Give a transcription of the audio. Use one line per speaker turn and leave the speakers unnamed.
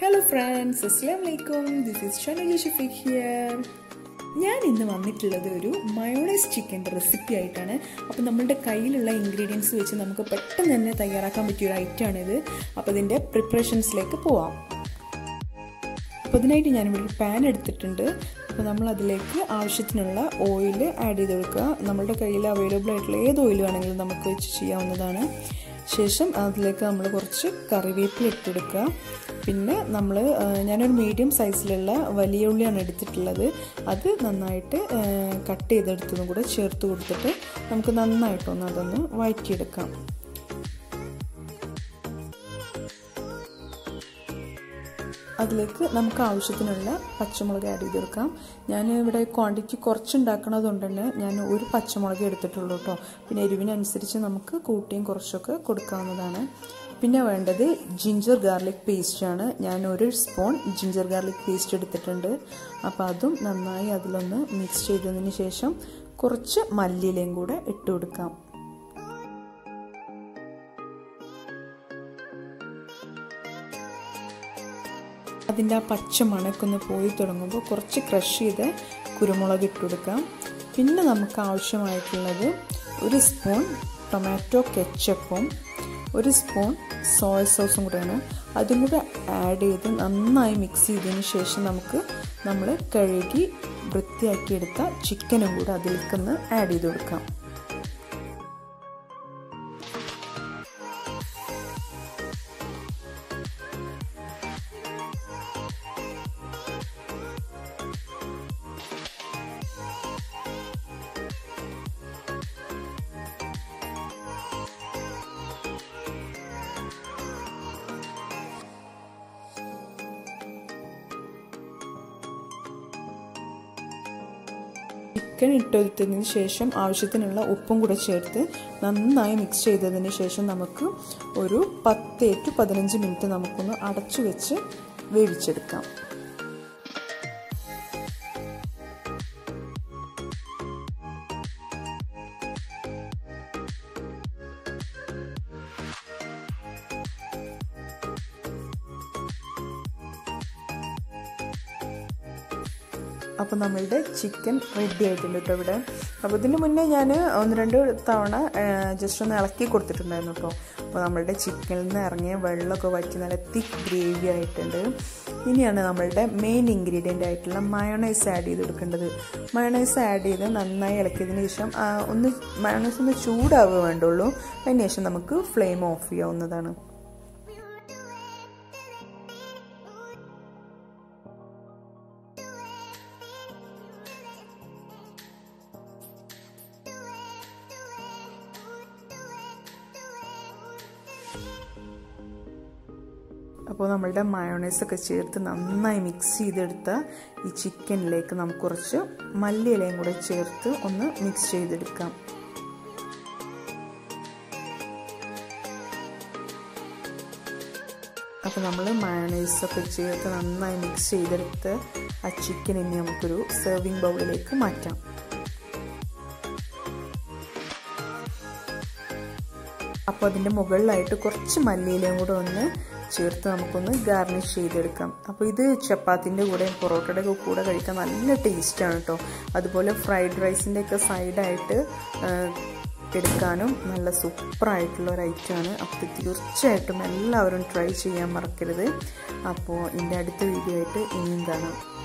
hello friends അസ്സാം വലൈക്കും this is Shanaji Shafeeq here ഞാൻ ഇന്ന് വന്നിട്ടുള്ളത് ഒരു മയോണൈസ് ചിക്കൻ്റെ റെസിപ്പി ആയിട്ടാണ് അപ്പോൾ നമ്മളുടെ കയ്യിലുള്ള ഇൻഗ്രീഡിയൻസ് വെച്ച് നമുക്ക് പെട്ടെന്ന് തന്നെ തയ്യാറാക്കാൻ പറ്റിയ ഒരു ഐറ്റമാണിത് അപ്പോൾ ഇതിൻ്റെ പ്രിപ്പറേഷൻസിലേക്ക് പോവാം അപ്പോൾ ഇതിനായിട്ട് ഞാനിവിടെ ഒരു പാൻ എടുത്തിട്ടുണ്ട് അപ്പോൾ നമ്മൾ അതിലേക്ക് ആവശ്യത്തിനുള്ള ഓയിൽ ആഡ് ചെയ്ത് കൊടുക്കുക നമ്മളുടെ കയ്യിൽ അവൈലബിൾ ആയിട്ടുള്ള ഏത് ഓയിൽ വേണമെങ്കിലും നമുക്ക് വെച്ച് ചെയ്യാവുന്നതാണ് ശേഷം അതിലേക്ക് നമ്മൾ കുറച്ച് കറിവേപ്പില ഇട്ടെടുക്കുക പിന്നെ നമ്മൾ ഞാനൊരു മീഡിയം സൈസിലുള്ള വലിയ ഉള്ളിയാണ് എടുത്തിട്ടുള്ളത് അത് നന്നായിട്ട് കട്ട് ചെയ്തെടുത്തതും കൂടെ ചേർത്ത് കൊടുത്തിട്ട് നമുക്ക് നന്നായിട്ടൊന്ന് അതൊന്ന് വഴറ്റിയെടുക്കാം അതിലേക്ക് നമുക്ക് ആവശ്യത്തിനുള്ള പച്ചമുളക് ആഡ് ചെയ്ത് കൊടുക്കാം ഞാൻ ഇവിടെ ക്വാണ്ടിറ്റി കുറച്ചുണ്ടാക്കണതുകൊണ്ട് തന്നെ ഞാൻ ഒരു പച്ചമുളക് എടുത്തിട്ടുള്ളൂ കേട്ടോ പിന്നെ എരിവിനനുസരിച്ച് നമുക്ക് കൂട്ടിയും കുറച്ചൊക്കെ കൊടുക്കാവുന്നതാണ് പിന്നെ വേണ്ടത് ജിഞ്ചർ ഗാർലിക് പേസ്റ്റാണ് ഞാൻ ഒരു സ്പൂൺ ജിഞ്ചർ ഗാർലിക് പേസ്റ്റ് എടുത്തിട്ടുണ്ട് അപ്പോൾ അതും നന്നായി അതിലൊന്ന് മിക്സ് ചെയ്തതിന് ശേഷം കുറച്ച് മല്ലിയിലയും കൂടെ ഇട്ട് കൊടുക്കാം അതിൻ്റെ ആ പച്ച മണക്കൊന്ന് പോയി തുടങ്ങുമ്പോൾ കുറച്ച് ക്രഷ് ചെയ്ത് കുരുമുളക് ഇട്ട് കൊടുക്കാം പിന്നെ നമുക്ക് ആവശ്യമായിട്ടുള്ളത് ഒരു സ്പൂൺ ടൊമാറ്റോ കെച്ചപ്പും ഒരു സ്പൂൺ സോയ സോസും കൂടെയാണ് അതും കൂടെ ആഡ് ചെയ്ത് നന്നായി മിക്സ് ചെയ്തതിന് ശേഷം നമുക്ക് നമ്മൾ കഴുകി വൃത്തിയാക്കിയെടുത്ത ചിക്കനും കൂടെ അതിലേക്കൊന്ന് ആഡ് ചെയ്ത് കൊടുക്കാം ചിക്കൻ ഇട്ടെടുത്തതിന് ശേഷം ആവശ്യത്തിനുള്ള ഉപ്പും കൂടെ ചേർത്ത് നന്നായി മിക്സ് ചെയ്തതിന് ശേഷം നമുക്ക് ഒരു പത്ത് ടു പതിനഞ്ച് മിനിറ്റ് നമുക്കൊന്ന് അടച്ചു വെച്ച് വേവിച്ചെടുക്കാം അപ്പോൾ നമ്മളുടെ ചിക്കൻ റെഡി ആയിട്ടുണ്ട് കേട്ടോ ഇവിടെ അപ്പോൾ ഇതിന് മുന്നേ ഞാൻ ഒന്ന് രണ്ട് തവണ ജസ്റ്റ് ഒന്ന് ഇളക്കി കൊടുത്തിട്ടുണ്ടായിരുന്നു കേട്ടോ അപ്പോൾ നമ്മളുടെ ചിക്കനിൽ നിന്ന് ഇറങ്ങിയ വെള്ളമൊക്കെ വറ്റി നല്ല തിക്ക് ഗ്രേവി ആയിട്ടുണ്ട് ഇനിയാണ് നമ്മളുടെ മെയിൻ ഇൻഗ്രീഡിയൻ്റ് ആയിട്ടുള്ള മയോണൈസ് ആഡ് ചെയ്ത് കൊടുക്കേണ്ടത് മയോണൈസ് ആഡ് ചെയ്ത് നന്നായി ഇളക്കിയതിന് ശേഷം ഒന്ന് മയോണൈസ് ഒന്ന് ചൂടാവുക വേണ്ടുള്ളൂ അതിന് ശേഷം നമുക്ക് ഫ്ലെയിം ഓഫ് ചെയ്യാവുന്നതാണ് അപ്പോൾ നമ്മളുടെ മയോണൈസൊക്കെ ചേർത്ത് നന്നായി മിക്സ് ചെയ്തെടുത്ത ഈ ചിക്കനിലേക്ക് നമുക്ക് കുറച്ച് മല്ലിയിലയും കൂടെ ചേർത്ത് ഒന്ന് മിക്സ് ചെയ്തെടുക്കാം അപ്പോൾ നമ്മൾ മയോണൈസൊക്കെ ചേർത്ത് നന്നായി മിക്സ് ചെയ്തെടുത്ത് ആ ചിക്കൻ ഇനി നമുക്കൊരു സെർവിങ് ബൗളിലേക്ക് മാറ്റാം അപ്പോൾ അതിൻ്റെ മുകളിലായിട്ട് കുറച്ച് മല്ലിയിലയും കൂടെ ഒന്ന് ചേർത്ത് നമുക്കൊന്ന് ഗാർണിഷ് ചെയ്തെടുക്കാം അപ്പോൾ ഇത് ചപ്പാത്തിൻ്റെ കൂടെ പൊറോട്ടയുടെ ഒക്കെ കൂടെ കഴിക്കാൻ നല്ല ടേസ്റ്റാണ് കേട്ടോ അതുപോലെ ഫ്രൈഡ് റൈസിൻ്റെ ഒക്കെ സൈഡായിട്ട് എടുക്കാനും നല്ല സൂപ്പറായിട്ടുള്ള ഒരു ഐറ്റമാണ് അപ്പോൾ തീർച്ചയായിട്ടും എല്ലാവരും ട്രൈ ചെയ്യാൻ മറക്കരുത് അപ്പോൾ എൻ്റെ അടുത്ത വീഡിയോ ആയിട്ട് ഇനിയും കാണാം